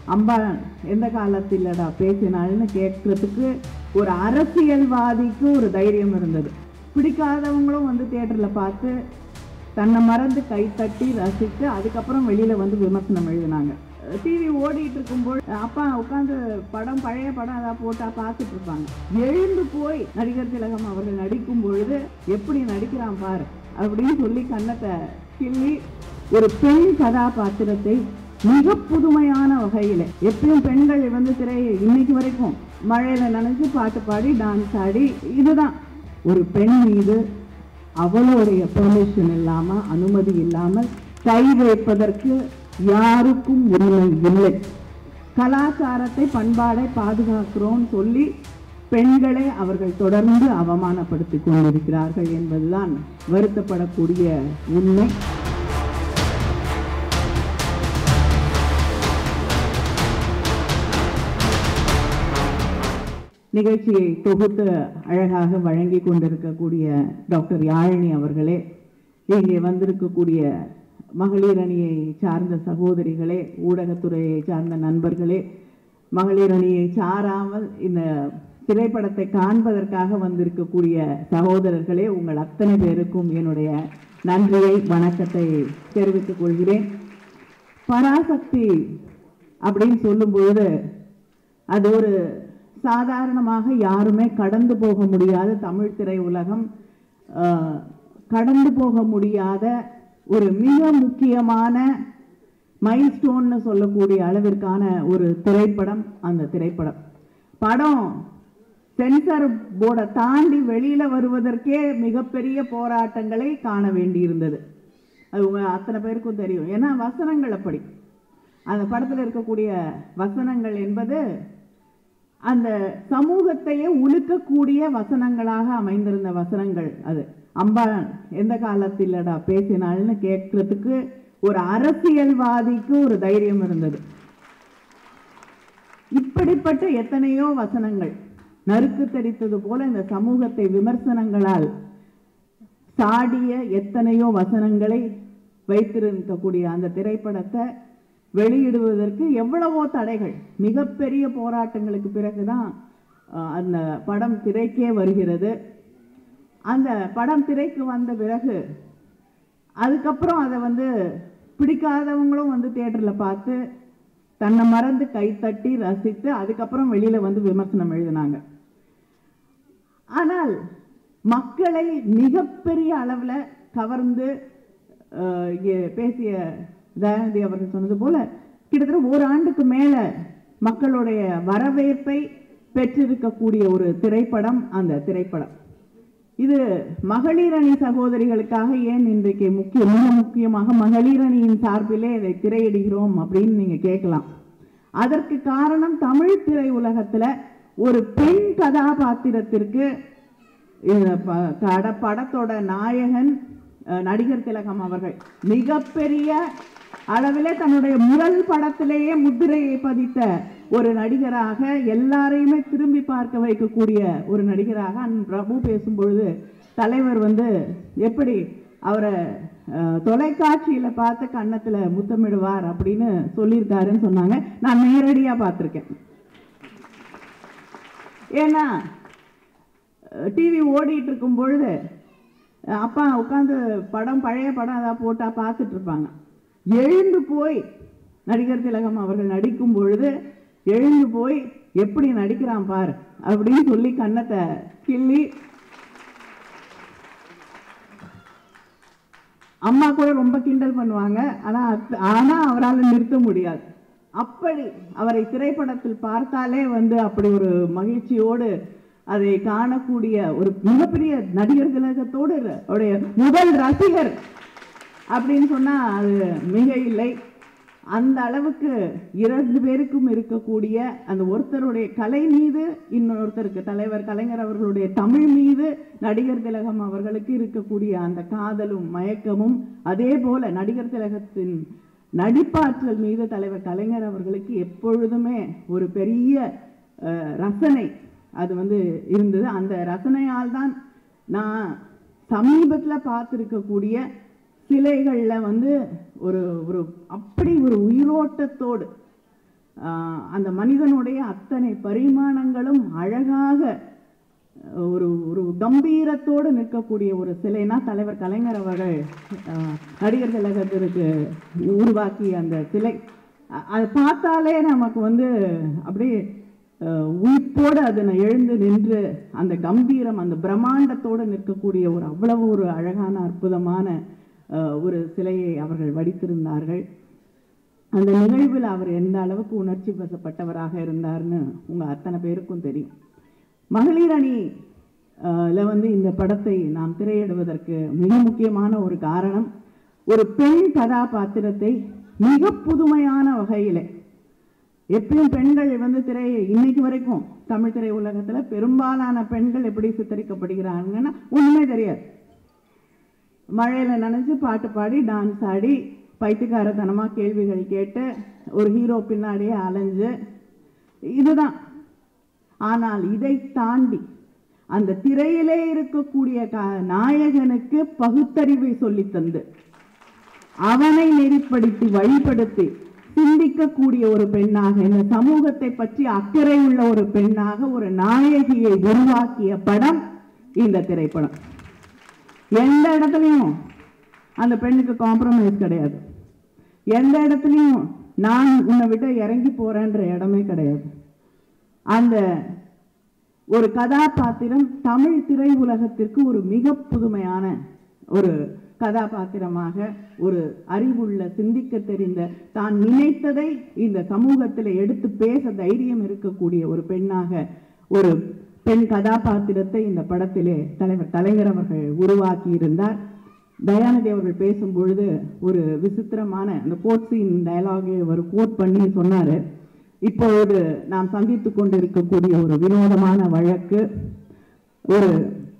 அம்பா எந்த காலத்திலடா பேசினாள்னு கேட்கறதுக்கு ஒரு அரசியல்வாதிக்கு ஒரு தைரியம் இருந்தது பிடிக்காதவங்களும் வந்து தியேட்டரில் பார்த்து தன்னை மறந்து கைத்தட்டி ரசித்து அதுக்கப்புறம் வெளியில வந்து விமர்சனம் எழுதினாங்க டிவி ஓடிட்டு இருக்கும்போது அப்பா உட்காந்து படம் பழைய படம் ஏதாவது போட்டா பார்த்துட்டு இருப்பாங்க எழுந்து போய் நடிகர் திலகம் அவர்கள் நடிக்கும் பொழுது எப்படி நடிக்கிறான் பாரு அப்படின்னு சொல்லி கன்னத்தை கிள்ளி ஒரு பெண் கதாபாத்திரத்தை மிக புதுமையான வகையில எப்பயும் பெண்கள் வந்து திரை இன்னைக்கு வரைக்கும் மழையில நனைஞ்சு பாட்டு பாடி டான்ஸ் ஆடி இதுதான் ஒரு பெண் மீது அவளுடைய பெர்மிஷன் இல்லாம அனுமதி இல்லாமல் கை வைப்பதற்கு யாருக்கும் உரிமை இல்லை கலாச்சாரத்தை பண்பாடை பாதுகாக்கிறோம்னு சொல்லி பெண்களை அவர்கள் தொடர்ந்து அவமானப்படுத்திக் கொண்டிருக்கிறார்கள் என்பதுதான் வருத்தப்படக்கூடிய உண்மை நிகழ்ச்சியை தொகுத்து அழகாக வழங்கி கொண்டிருக்கக்கூடிய டாக்டர் யாழினி அவர்களே இங்கே வந்திருக்கக்கூடிய மகளிர் அணியை சார்ந்த சகோதரிகளே ஊடகத்துறையை சார்ந்த நண்பர்களே மகளிர் அணியை சாராமல் இந்த திரைப்படத்தை காண்பதற்காக வந்திருக்கக்கூடிய சகோதரர்களே உங்கள் அத்தனை பேருக்கும் என்னுடைய நன்றியை வணக்கத்தை தெரிவித்துக் கொள்கிறேன் பராசக்தி அப்படின்னு சொல்லும்பொழுது அது ஒரு சாதாரணமாக யாருமே கடந்து போக முடியாத தமிழ் திரை உலகம் ஆஹ், கடந்து போக முடியாத ஒரு மிக முக்கியமான மைல்ஸ்டோன்னு சொல்லக்கூடிய அளவிற்கான ஒரு திரைப்படம் அந்த திரைப்படம் படம் சென்சார் போர்டை தாண்டி வெளியில வருவதற்கே மிகப்பெரிய போராட்டங்களை காண வேண்டியிருந்தது அது உங்க அத்தனை பேருக்கும் தெரியும் ஏன்னா வசனங்கள் அப்படி அந்த படத்துல இருக்கக்கூடிய வசனங்கள் என்பது அந்த சமூகத்தையே உலுக்கக்கூடிய வசனங்களாக அமைந்திருந்த வசனங்கள் அது அம்பா எந்த காலத்திலடா பேசினாள்னு கேட்கறதுக்கு ஒரு அரசியல்வாதிக்கு ஒரு தைரியம் இருந்தது இப்படிப்பட்ட எத்தனையோ வசனங்கள் நறுக்கு தெரித்தது போல இந்த சமூகத்தை விமர்சனங்களால் சாடிய எத்தனையோ வசனங்களை வைத்திருக்கக்கூடிய அந்த திரைப்படத்தை வெளியிடுவதற்கு எவ்வளவோ தடைகள் மிகப்பெரிய போராட்டங்களுக்கு பிறகுதான் அஹ், அந்த படம் திரைக்கே வருகிறது அந்த படம் திரைக்கு வந்த பிறகு அதுக்கப்புறம் அதை வந்து பிடிக்காதவங்களும் வந்து தியேட்டரில் பார்த்து தன்னை மறந்து கைத்தட்டி ரசித்து அதுக்கப்புறம் வெளியில வந்து விமர்சனம் எழுதினாங்க ஆனால் மக்களை மிகப்பெரிய அளவுல கவர்ந்து அஹ், இங்கே பேசிய தயாநிதி அவர்கள் சொன்னது போல கிட்டத்தட்ட ஒரு ஆண்டுக்கு மேல மக்களுடைய வரவேற்பை பெற்றிருக்கக்கூடிய ஒரு திரைப்படம் அந்த திரைப்படம் இது மகளிர் அணி சகோதரிகளுக்காக ஏன் இன்றைக்கு முக்கிய மிக முக்கியமாக மகளிர் அணியின் சார்பிலே இதை திரையிடுகிறோம் அப்படின்னு நீங்க கேட்கலாம் அதற்கு காரணம் தமிழ் திரை உலகத்துல ஒரு பெண் கதாபாத்திரத்திற்கு இந்த ப- கட படத்தோட நாயகன் அஹ், நடிகர் திலகம் அவர்கள் மிகப்பெரிய அளவிலே தன்னுடைய முதல் படத்திலேயே முத்திரையை பதித்த ஒரு நடிகராக எல்லாரையுமே திரும்பி பார்க்க வைக்கக்கூடிய ஒரு நடிகராக அண்ணன் பிரபு பேசும் பொழுது தலைவர் வந்து எப்படி அவரை அஹ், தொலைக்காட்சியில பார்த்து கன்னத்துல முத்தமிடுவார் அப்படின்னு சொல்லியிருக்காருன்னு சொன்னாங்க நான் நேரடியா பார்த்திருக்கேன் ஏன்னா டிவி ஓடிட்டு இருக்கும் பொழுது அஹ், அப்பா உட்காந்து படம் பழைய படம் ஏதாவது போட்டா பார்த்துட்டு இருப்பாங்க எழுந்து போய் நடிகர் திலகம் அவர்கள் நடிக்கும் பொழுது எழுந்து போய் எப்படி நடிக்கிறான் பார் அப்படின்னு சொல்லி கன்னத்தை கிள்ளி அம்மா கூட ரொம்ப கிண்டல் பண்ணுவாங்க ஆனா அத்த- ஆனா அவரால் நிறுத்த முடியாது அப்படி அவரை திரைப்படத்தில் பார்த்தாலே வந்து அப்படி ஒரு மகிழ்ச்சியோடு அதை காணக்கூடிய ஒரு மிகப்பெரிய நடிகர் திலகத்தோடு அவருடைய முதல் ரசிகர் அப்படின்னு சொன்னா அது மிக இல்லை அந்த அளவுக்கு இரண்டு பேருக்கும் இருக்கக்கூடிய அந்த ஒருத்தருடைய கலை மீது இன்னொருத்தருக்கு தலைவர் கலைஞர் அவர்களுடைய தமிழ் மீது நடிகர் திலகம் அவர்களுக்கு இருக்கக்கூடிய அந்த காதலும் மயக்கமும் அதே போல நடிகர் திலகத்தின் நடிப்பாற்றல் மீது தலைவர் கலைஞர் அவர்களுக்கு எப்பொழுதுமே ஒரு பெரிய அஹ், ரசனை அது வந்து இருந்தது அந்த ரசனையால் தான் நான் சமீபத்தில் பார்த்துருக்கக்கூடிய சிலைகளில் வந்து ஒரு ஒரு அப்படி ஒரு உயிரோட்டத்தோடு ஆஹ், அந்த மனிதனுடைய அத்தனை பரிமாணங்களும் அழகாக ஒரு ஒரு கம்பீரத்தோடு நிற்கக்கூடிய ஒரு சிலைனா தலைவர் கலைஞர் அவர்கள் ஆஹ், நடிகர் திலகத்திற்கு உருவாக்கிய அந்த சிலை அ- அதை பார்த்தாலே நமக்கு வந்து அப்படியே ஆஹ், உயிர்ப்போடு அதனை எழுந்து நின்று அந்த கம்பீரம் அந்த பிரம்மாண்டத்தோடு நிற்கக்கூடிய ஒரு அவ்வளவு ஒரு அழகான அற்புதமான ஆஹ், ஒரு சிலையை அவர்கள் வடித்திருந்தார்கள் அந்த நிகழ்வில் அவர் எந்த அளவுக்கு உணர்ச்சி வசப்பட்டவராக இருந்தார்னு உங்க அத்தனை பேருக்கும் தெரியும் மகளிர் அணி அஹ், ல வந்து இந்த படத்தை நாம் திரையிடுவதற்கு மிக முக்கியமான ஒரு காரணம் ஒரு பெண் கதாபாத்திரத்தை மிக புதுமையான வகையிலே எப்பயும் பெண்கள் வந்து திரை இன்னைக்கு வரைக்கும் தமிழ் திரை உலகத்துல பெரும்பாலான பெண்கள் எப்படி சித்தரிக்கப்படுகிறாங்கன்னா ஒண்ணுமே தெரியாது மழையில நனைஞ்சு பாட்டு பாடி டான்ஸ் ஆடி பைத்தியக்காரத்தனமா கேள்விகள் கேட்டு ஒரு ஹீரோ பின்னாடியே அலைஞ்சு இதுதான் ஆனால் இதை தாண்டி அந்த திரையிலே இருக்கக்கூடிய க- நாயகனுக்கு பகுத்தறிவை சொல்லித் தந்து அவனை நெறிப்படுத்தி வழிபடுத்தி சிந்திக்கக்கூடிய ஒரு பெண்ணாக இந்த சமூகத்தை பற்றி அக்கறை உள்ள ஒரு பெண்ணாக ஒரு நாயகியை உருவாக்கிய படம் இந்த திரைப்படம் எந்த இடத்துலையும் அந்த பெண்ணுக்கு காம்ப்ரமைஸ் கிடையாது எந்த இடத்துலையும் நான் உன்னை விட்டு இறங்கி போறேன்ற இடமே கிடையாது அந்த ஒரு கதாபாத்திரம் தமிழ் திரை உலகத்திற்கு ஒரு மிக புதுமையான ஒரு கதாபாத்திரமாக ஒரு அறிவுள்ள சிந்திக்க தெரிந்த தான் நினைத்ததை இந்த சமூகத்தில் எடுத்து பேச தைரியம் இருக்கக்கூடிய ஒரு பெண்ணாக ஒரு பெண் கதாபாத்திரத்தை இந்த படத்திலே தலைவர் கலைஞர் அவர்கள் உருவாக்கி இருந்தார் தயாநிதி அவர்கள் பேசும் பொழுது ஒரு விசித்திரமான அந்த கோட் சீன் டயலாகை ஒரு கோட் பண்ணி சொன்னாரு இப்பொழுது நாம் சந்தித்துக் கொண்டிருக்கக்கூடிய ஒரு வினோதமான வழக்கு ஒரு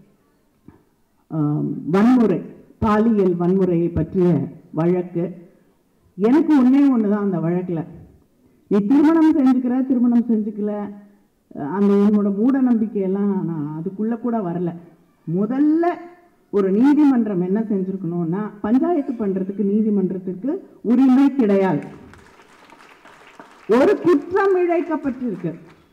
ஆம், வன்முறை பாலியல் வன்முறையை பற்றிய வழக்கு எனக்கு ஒண்ணே ஒன்று தான் அந்த வழக்கில் நீ திருமணம் செஞ்சுக்கிற திருமணம் செஞ்சுக்கல அஹ் அந்த உன்னோட மூட நம்பிக்கையெல்லாம் நான் அதுக்குள்ள கூட வரல முதல்ல ஒரு நீதிமன்றம் என்ன செஞ்சிருக்கணும்னா பஞ்சாயத்து பண்றதுக்கு நீதிமன்றத்துக்கு உரிமை கிடையாது ஒரு குற்றம் இழைக்கப்பட்டிருக்கு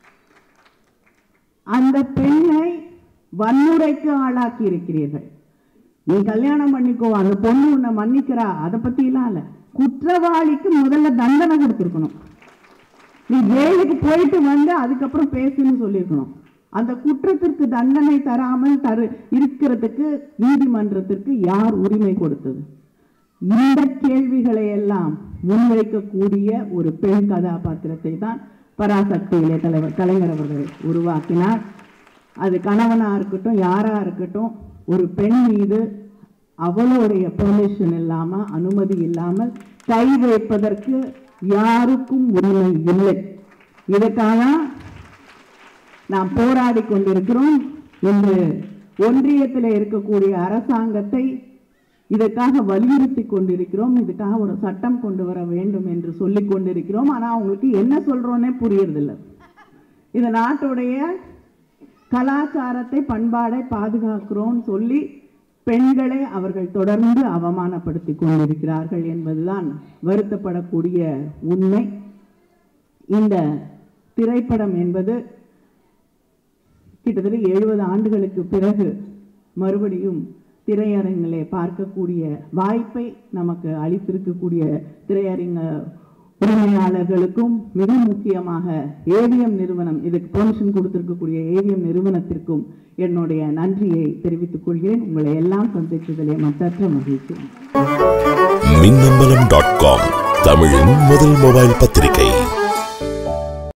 அந்த பெண்ணை வன்முறைக்கு ஆளாக்கி இருக்கிறீர்கள் நீ கல்யாணம் பண்ணிக்கோ அந்த பொண்ணு உன்னை மன்னிக்கிறா அதை பத்திலாம் இல்ல குற்றவாளிக்கு முதல்ல தண்டனை கொடுத்துருக்கணும் நீ ஜெயிலுக்கு போயிட்டு வந்து அதுக்கப்புறம் பேசுன்னு சொல்லியிருக்கணும் அந்த குற்றத்திற்கு தண்டனை தராமல் தரு இருக்கிறதுக்கு நீதிமன்றத்திற்கு யார் உரிமை கொடுத்தது இந்த கேள்விகளை எல்லாம் முன்வைக்கக்கூடிய ஒரு பெண் கதாபாத்திரத்தை தான் பராசக்தியிலே தலைவர் கலைஞர் அவர்கள் உருவாக்கினார் அது கணவனா இருக்கட்டும் யாரா இருக்கட்டும் ஒரு பெண் மீது அவளுடைய பெர்மிஷன் இல்லாம அனுமதி இல்லாமல் கை வைப்பதற்கு யாருக்கும் உரிமை இல்லை இதுக்காக நாம் போராடி கொண்டிருக்கிறோம் இன்று ஒன்றியத்தில் இருக்கக்கூடிய அரசாங்கத்தை இதற்காக வலியுறுத்தி கொண்டிருக்கிறோம் இதுக்காக ஒரு சட்டம் கொண்டு வர வேண்டும் என்று சொல்லிக் கொண்டிருக்கிறோம் ஆனா அவங்களுக்கு என்ன சொல்றோன்னே புரியறதில்ல இந்த நாட்டுடைய கலாச்சாரத்தை பண்பாடை பாதுகாக்கிறோம் சொல்லி பெண்களை அவர்கள் தொடர்ந்து அவமானப்படுத்தி கொண்டிருக்கிறார்கள் என்பதுதான் வருத்தப்படக்கூடிய உண்மை இந்த திரைப்படம் என்பது கிட்டத்தட்ட எழுபது ஆண்டுகளுக்கு பிறகு மறுபடியும் திரையரங்கிலே பார்க்கக்கூடிய வாய்ப்பை நமக்கு அளித்திருக்கக்கூடிய திரையரங்க உரிமையாளர்களுக்கும் மிக முக்கியமாக ஏவிஎம் நிறுவனம் இதுக்கு பெர்மிஷன் கொடுத்திருக்கக்கூடிய ஏவிஎம் நிறுவனத்திற்கும் என்னுடைய நன்றியை தெரிவித்துக் கொள்கிறேன் உங்களை எல்லாம் சந்தித்ததிலே மற்றற்ற மகிழ்ச்சி மின்னம்பலம் டாட் காம் தமிழின் முதல் மொபைல் பத்திரிகை